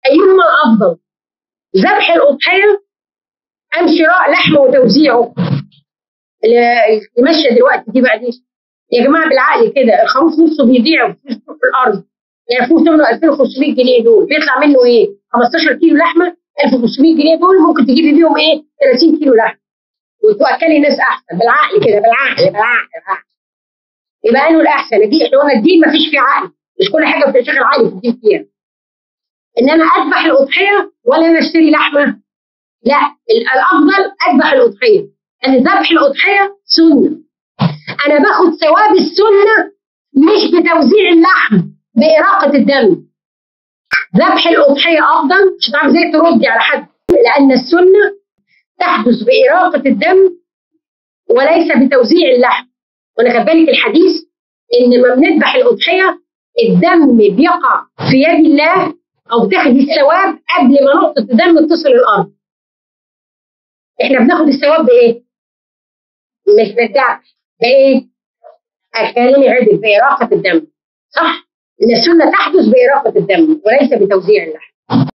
ايهما افضل ذبح الاضحيه ام شراء لحم وتوزيعه اللي ماشيه دلوقتي دي بقى دي يا جماعه بالعقل كده الخروف نصه بيضيع في الارض يعني الخروف ثمنه 2500 جنيه دول بيطلع منه ايه 15 كيلو لحمه 1500 جنيه دول ممكن تجيبي بيهم ايه 30 كيلو لحمه وتوكلي ناس احسن بالعقل كده بالعقل بالعقل بالعقل يبقى انه الاحسن دي احنا قلنا الدين ما فيش فيه عقل مش كل حاجه بتشغل عقلي في الدين فيها ان انا اذبح الاضحيه ولا انا اشتري لحمه لا الافضل اذبح الاضحيه ان ذبح الاضحيه سنه انا باخد ثواب السنه مش بتوزيع اللحم باراقه الدم ذبح الاضحيه افضل مش هتعرف ازاي تردي على حد لان السنه تحدث باراقه الدم وليس بتوزيع اللحم وانا خد بالك الحديث ان لما بنذبح الاضحيه الدم بيقع في يد الله او بتاخد الثواب قبل ما نقطه الدم تصل الارض احنا بناخد الثواب بايه؟ مش بالذبح بايه؟ اكلمي عدل باراقه الدم صح؟ ان السنه تحدث باراقه الدم وليس بتوزيع اللحم